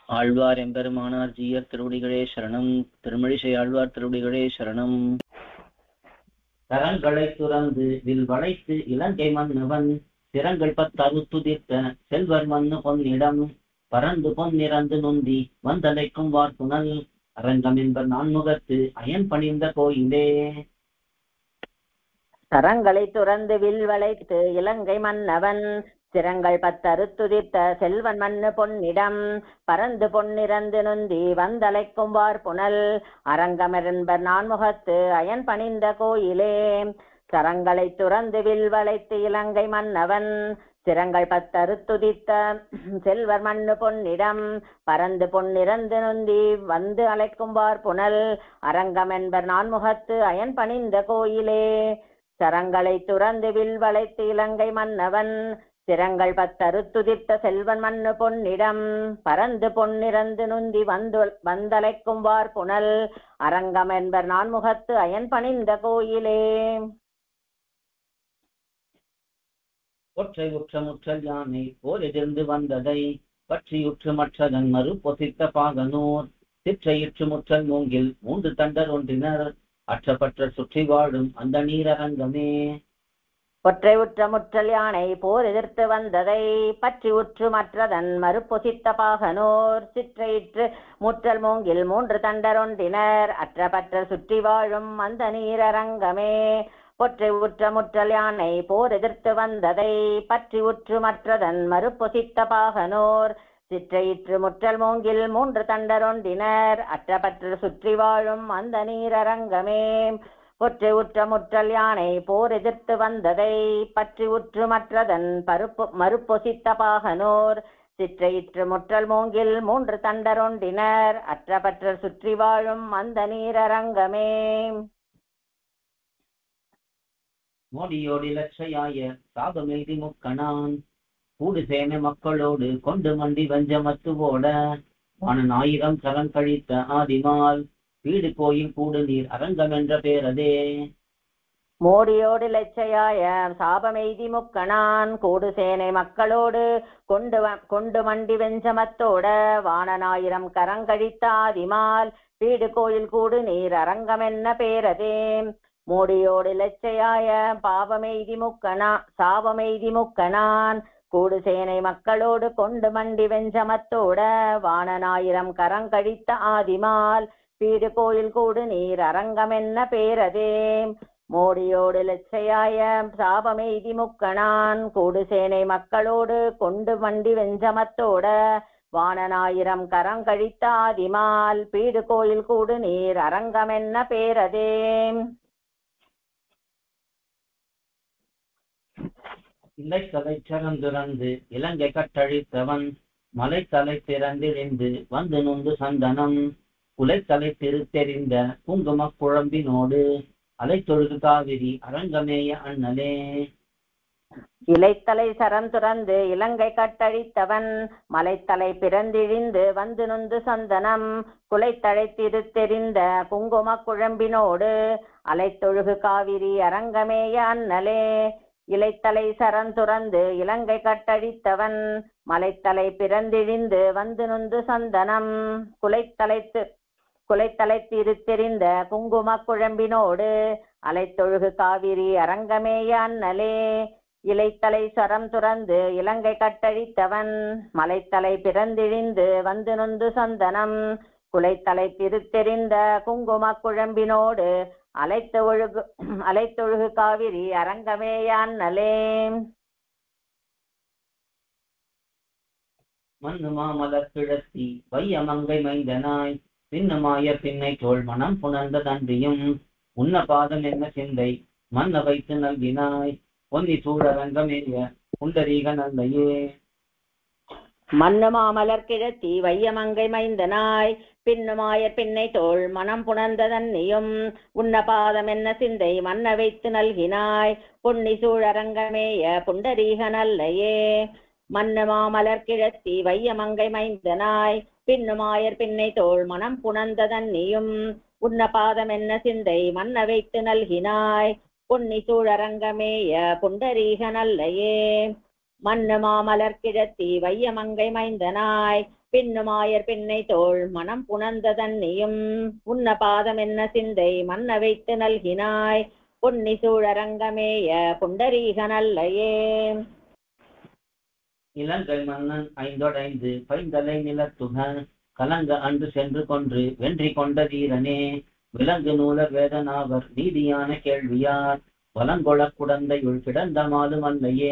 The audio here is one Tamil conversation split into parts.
ஆழ்வார் எம்பெருமானார் ஜீயர் திருவடிகளே சரணம் திருமழிசை ஆழ்வார் திருவடிகளே சரணம் கரங்களை துறந்து வில் வளைத்து இலங்கை மன்னவன் திறங்கள் பத்தறுத்துதிர்த்த செல்வர் மண்ணு பொன்னிடம் பறந்து பொன்னிறந்து நொந்தி வந்தலைக்கும் வார்ப்புணல் அரங்கம் என்பர் நான்முகத்து அயன் பணிந்த கோயிலே சரங்களை துறந்து வில் வளைத்து இலங்கை மன்னவன் சிரங்கள் பத்தறுத்துதிர்த்த செல்வன் மண்ணு பொன்னிடம் பறந்து பொன்னிறந்து நொந்தி வந்தலைக்கும் வார்புணல் அரங்கமென்பர் நான்முகத்து அயன் பணிந்த கோயிலே சரங்களை துறந்து வில் வளைத்து இலங்கை மன்னவன் சிரங்கள் பத்தறுத்துதித்த செல்வர் மண்ணு பொன்னிடம் பறந்து பொன்னிறந்து நொந்தி வந்து அழைக்கும் வார்புணல் அரங்கமென்பர் நான்முகத்து அயன் பணிந்த கோயிலே சரங்களை துறந்து வில் வளைத்து இலங்கை மன்னவன் சிரங்கள் பத்தறுத்துதிர்த்த செல்வன் மண்ணு பொன்னிடம் பறந்து பொன்னிறந்து நுந்தி வந்து வந்தலைக்கும் வார்புணல் அரங்கம் என்பர் நான்முகத்து அயன் பணிந்த கோயிலே ஒற்றை உற்ற முற்றல் யானை போர் எதிர்ந்து வந்ததை பற்றியுற்று மற்றதன் மறு பொசித்த பாகனூர் சிற்றையுற்று முற்றல் மூங்கில் மூன்று தண்டர் ஒன்றினர் அற்றப்பற்ற சுற்றி வாழும் அந்த நீரரங்கமே ஒற்றை உற்ற முற்றல் யானை போர் எதிர்த்து வந்ததை பற்றி உற்று மற்றதன் மறுபொசித்த பாகனோர் சிற்றையிற்று முற்றல் மூங்கில் மூன்று தண்டரொன்றினர் அற்றப்பற்ற சுற்றி வாழும் அந்த நீரரங்கமே ஒற்றை உற்ற முற்றல் யானை போர் எதிர்த்து வந்ததை பற்றி உற்று மற்றதன் மறுபொசித்த பாகனோர் சிற்றையிற்று முற்றல் மூங்கில் மூன்று தண்டரொன்றினர் அற்றப்பற்று சுற்றி வாழும் அந்த நீரரங்கமே ஒற்றை உற்ற முற்றல் யானை போர் எதிர்த்து வந்ததை பற்றி உற்று மற்றதன் பருப்பு மறுப்பொசித்த பாகனோர் சிற்றையிற்று முற்றல் மூங்கில் மூன்று தண்டரொன்றினர் அற்றப்பற்ற சுற்றி வாழும் அந்த நீரரங்கமே மோடியோடி லட்சயாய சாபமெய்தி முக்கணான் கூடு சேனை மக்களோடு கொண்டு மண்டி வஞ்சமத்துவோட வானன் ஆயிரம் கரம் கழித்த ஆதிமால் வீடு கோயில் கூடு நீர் அரங்கம் என்ற பேரதே மோடியோடு லட்சையாய சாபமெய்தி முக்கணான் கூடு சேனை மக்களோடு கொண்டு கொண்டு மண்டி வெஞ்சமத்தோட வானனாயிரம் கரங்கழித்த ஆதிமால் வீடு கோயில் கூடு நீர் அரங்கம் என்ன பேரதே மோடியோடு லட்சையாய பாவமெய்தி முக்கணா சாபமெய்தி முக்கணான் கூடு சேனை மக்களோடு கொண்டு மண்டி வெஞ்சமத்தோட வானனாயிரம் கரங்கழித்த ஆதிமால் வீடு கோயில் கூடு நீர் அரங்கம் என்ன பேரதே மோடியோடு லட்சையாய சாபமெய்தி முக்கணான் கூடு சேனை மக்களோடு கொண்டு மண்டி வெஞ்சமத்தோட வானனாயிரம் கரங்கழித்த ஆதிமால் பீடு கோயில் கூடு நீர் அரங்கம் என்ன பேரதே இலைத்தலை சரந்துறந்து இலங்கை கட்டழித்தவன் மலைத்தலை திறந்திழிந்து வந்து நொந்து சந்தனம் குலைத்தலை திருத்தெறிந்த குங்குமக் குழம்பினோடு அலைத்தொழுகு காவிரி அரங்கமேய அண்ணலே இலைத்தலை சரம் துறந்து இலங்கை கட்டழித்தவன் மலைத்தலை பிறந்திழிந்து வந்து நொந்து சந்தனம் குலைத்தழை திருத்தெறிந்த குங்கும குழம்பினோடு அலைத்தொழுகு காவிரி அரங்கமேய அண்ணலே இலைத்தலை சரம் துறந்து இலங்கை கட்டழித்தவன் மலைத்தலை பிறந்திழிந்து வந்து நொந்து சந்தனம் குலைத்தலைத்து குலைத்தலை திருத்தெறிந்த குங்கும குழம்பினோடு அலைத்தொழுகு காவிரி அரங்கமேய அண்ணலே இலைத்தலை சரம் துறந்து இலங்கை கட்டழித்தவன் மலைத்தலை பிறந்திழிந்து வந்து நொந்து சந்தனம் குலைத்தலை திருத்தெறிந்த குங்கும குழம்பினோடு அலைத்த ஒழுகு அலைத்தொழுகு காவிரி அரங்கமேய அண்ணலே மண்ணு மாமலர் கிழத்தி வையமங்கை மைந்தனாய் பின்னமாய பின்னை தோல் மனம் புணர்ந்த தன்றியும் உன்ன பாதம் என்ன சிந்தை மன்ன வைத்து நல்கினாய் பொன்னி சூழரங்கமேய புண்டரீக நல்லையே மண்ணு மாமலர் கிழத்தி வையமங்கை மைந்தனாய் பின்னுமாய பின்னை தோள் மனம் புணர்ந்த தன்னியும் உன்ன பாதம் என்ன சிந்தை மன்ன வைத்து நல்கினாய் பொன்னி சூழரங்கமேய புண்டரீக நல்லையே மண்ணு மாமலர் கிழத்தி வையமங்கை மைந்தனாய் பின்னுமாயர் பின்னை தோள் மனம் புணர்ந்த தன்னியும் உன்ன பாதம் என்ன சிந்தை மன்ன வைத்து நல்கினாய் பொன்னி சூழரங்கமேய புண்டரீக நல்லையே மண்ணு மாமலர் கிழத்தி வையமங்கை மைந்தனாய் பின்னுமாயர் பின்னை தோள் மனம் புணர்ந்த தன்னியும் உன்ன பாதம் என்ன சிந்தை மன்ன வைத்து நல்கினாய் பொன்னி சூழரங்கமேய புண்டரீக நல்லையே இலங்கை மன்னன் ஐந்தொடைந்து பைந்தலை நிலத்துக கலங்க அன்று சென்று கொன்று வென்றி கொண்ட வீரனே விலங்கு நூலர் வேதனாவர் நீதியான கேள்வியார் வலங்கொளக் குடந்தையுள் கிடந்த மாலும் அல்லையே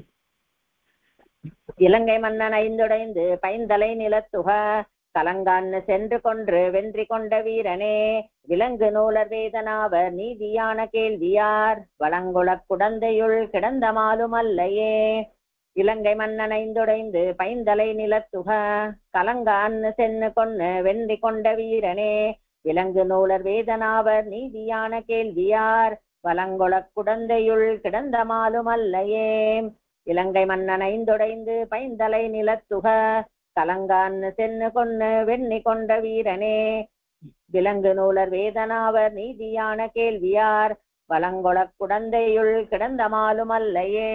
இலங்கை மன்னன் ஐந்துடைந்து பைந்தலை நிலத்துக கலங்கான்னு சென்று கொன்று வென்றி கொண்ட வீரனே விலங்கு நூலர் வேதனாவர் நீதியான கேள்வியார் வளங்குளக் குடந்தையுள் கிடந்த மாலும் அல்லையே இலங்கை மன்னன் ஐந்துடைந்து பைந்தலை நிலத்துக கலங்கான்னு சென்னு கொன்னு வென்றி கொண்ட வீரனே விலங்கு நூலர் வேதனாவர் நீதியான கேள்வியார் வலங்குளக் குடந்தையுள் கிடந்த மாலும் அல்லையே இலங்கை மன்னன் ஐந்தொடைந்து பைந்தலை நிலத்துக கலங்கான்னு சென்னு கொன்னு வெண்ணி கொண்ட வீரனே விலங்கு நூலர் வேதனாவர் நீதியான கேள்வியார் வலங்கொளக் குடந்தையுள் கிடந்த மாலும் அல்லையே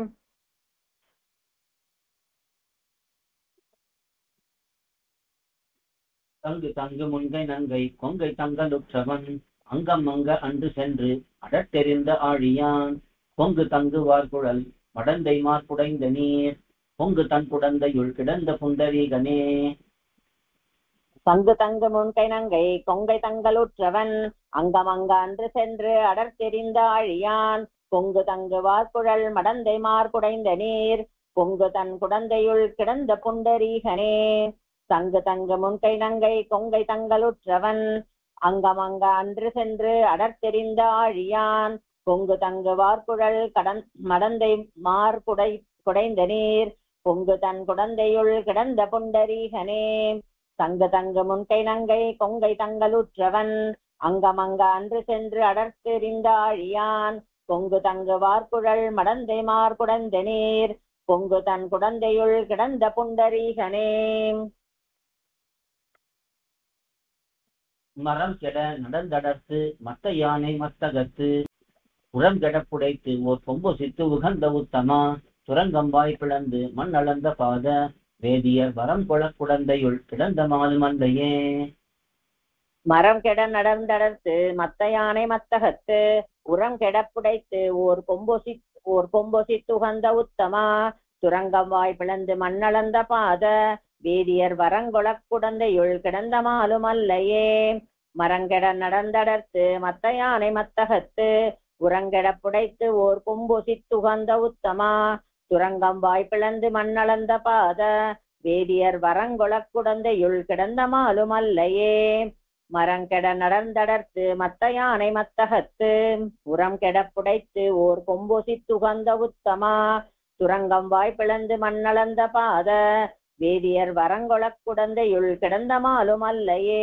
தங்கு தங்கு முன்கை நங்கை கொங்கை தங்கலுற்றவன் அங்கம் அங்க அன்று சென்று அடட்டெறிந்த ஆழியான் கொங்கு தங்கு வார்குழல் மடந்தை மார்புடைந்த நீர் பொங்கு தன் குடந்தையுள் கிடந்த புண்டரீகனே பங்கு தங்கு முன்கை நங்கை கொங்கை தங்களுற்றவன் அங்கமங்க அன்று சென்று அடர்த்தெறிந்த ஆழியான் பொங்கு தங்கு வார்குழல் மடந்தை மார்குடைந்த நீர் பொங்கு தன் குடந்தையுள் கிடந்த புண்டரீகனே தங்கு தங்கு முன்கை நங்கை கொங்கை தங்களுற்றவன் அங்கமங்க அன்று சென்று அடர்த்தெறிந்த ஆழியான் பொங்கு தங்கு வார்குழல் கடன் மடந்தை மார்குடை குடைந்த நீர் பொங்கு தன் குடந்தையுள் கிடந்த புண்டரீகனே தங்கு தங்கு முன்கை நங்கை கொங்கை தங்களுற்றவன் அங்கமங்க அன்று சென்று அடர்த்தெறிந்த ஆழியான் பொங்கு தங்கு வார்குழல் மடந்தை மார்குடந்த நீர் பொங்கு தன் குடந்தையுள் கிடந்த புண்டரீகனே மரம் கெட நடந்தடர்த்து மத்த யானை மத்தகத்து புறம் கெட புடைத்து ஓர் பொம்பொசித்து உகந்த உத்தமா துரங்கம்பாய் பிளந்து மண் அளந்த பாத வேதியர் வரம் கொளக் குடந்தையுள் கிடந்த மாலுமந்தையே மரம் கெட நடந்தடர்த்து மத்த யானை மத்தகத்து உரம் கெட புடைத்து ஓர் கொம்பொசி ஓர் கொம்பொசி துகந்த உத்தமா துரங்கம் வாய் பிளந்து மண்ணளந்த பாத வேதியர் வரங்கொளக் குடந்தையுள் கிடந்த மாலும் அல்லையே மரங்கெட நடந்தடர்த்து மத்த யானை மத்தகத்து உரங்கெட புடைத்து ஓர் கொம்பொசி துகந்த உத்தமா துரங்கம் வாய் பிளந்து மண்ணளந்த பாத வேதியர் வரங்கொளக் குடந்தையுள் கிடந்த மாலும் அல்லையே மரங்கெட நடந்தடர்த்து மத்த யானை மத்தகத்து உரம் கெட புடைத்து ஓர் கொம்பொசி துகந்த உத்தமா துரங்கம் வாய் பிளந்து மண்ணளந்த பாத வேதியர் வரங்கொளக் குடந்தையுள் கிடந்த மாலும் அல்லையே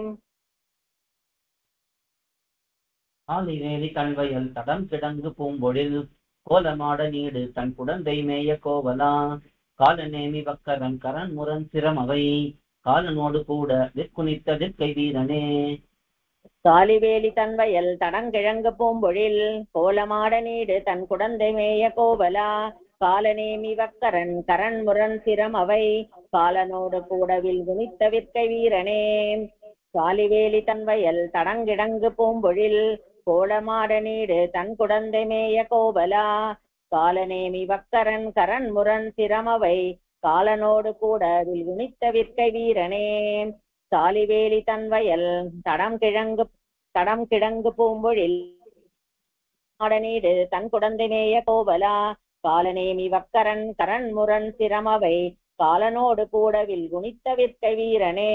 ஆலிவேலி கண்வயல் தடம் கிடங்கு பூம்பொழில் கோலமாட நீடு தன் குடந்தை மேய கோவலா காலநேமி வக்கரன் கரண் முரண் சிரமவை காலனோடு கூட விற்குனித்த விற்கை வீரனே காலிவேலி தன்வயல் தடங்கிழங்கு பூம்பொழில் கோலமாட நீடு தன் குடந்தை மேய கோவலா காலநேமி வக்கரன் கரண் முரண் சிரம் அவை காலனோடு கூடவில் குனித்த விற்கை வீரனே காலிவேலி தன்வயல் தடங்கிடங்கு பூம்பொழில் கோலமாட நீடு தன் குடந்தை மேய கோவலா காலநேமி வக்கரன் கரண் முரண் சிரமவை காலனோடு கூட குனித்த விற்கை வீரனே சாலிவேலி தன்வயல் தடம் கிழங்கு தடம் கிழங்கு பூம்பொழில் ஆடநீடு தன் குடந்தை மேய கோவலா காலநேமி வக்கரன் கரண் முரண் சிரமவை காலனோடு கூடவில் குனித்த விற்கை வீரனே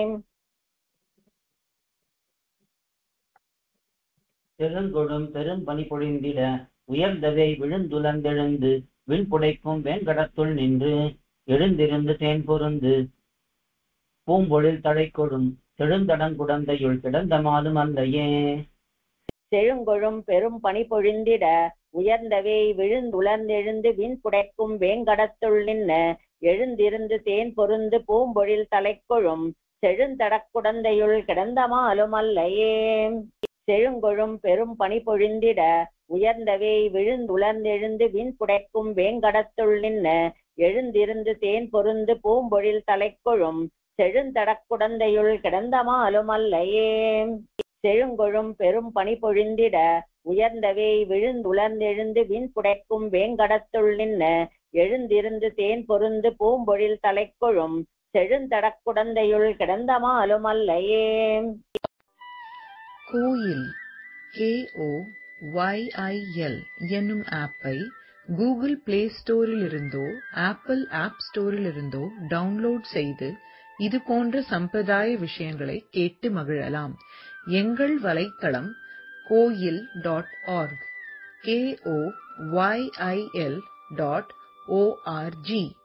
பெருங்கொடும் பெரும் பனி பொழிந்திட உயர்ந்ததை விழுந்துலந்தெழுந்து விண்புடைக்கும் வேங்கடத்துள் நின்று எழுந்திருந்து தேன் பொருந்து பூம்பொழில் தழைக்கொடும் செழுந்தடங்குடந்தையுள் கிடந்த மாலும் அல்லையே செழுங்கொழும் பெரும் பனி பொழிந்திட உயர்ந்தவே விழுந்துலர்ந்தெழுந்து விண் புடைக்கும் வேங்கடத்துள் நின்ன எழுந்திருந்து தேன் பொருந்து பூம்பொழில் தலைக்கொழும் செழுந்தடக்குடந்தையுள் கிடந்த மாலும் அல்லையே செழுங்கொழும் பெரும் பனி பொழிந்திட உயர்ந்தவே விழுந்துலர்ந்தெழுந்து விண் புடைக்கும் வேங்கடத்துள் நின்ன எழுந்திருந்து தேன் பொருந்து பூம்பொழில் தலைக்கொழும் செழுந்தடக்குடந்தையுள் கிடந்தமாலும் அல்லையே செழுங்கொழும் பெரும் பனி பொழிந்திட உயர்ந்தவே விழுந்துளர்ந்தெழுந்து விண் புடைக்கும் வேங்கடத்துள் நின்ன எழுந்திருந்து தேன் பொருந்து பூம்பொழில் தலைக்கொழும் செழுந்தடக்குடந்தையுள் கிடந்தமாலும் அல்லையே கோயில் கேஓ ஒய்ஐஎல் என்னும் ஆப்பை கூகுள் பிளே ஸ்டோரிலிருந்தோ ஆப்பிள் ஆப் ஸ்டோரிலிருந்தோ டவுன்லோட் செய்து இது போன்ற சம்பிரதாய விஷயங்களை கேட்டு மகிழலாம் எங்கள் வலைத்தளம் Koyil dot org K O Y I L dot O R G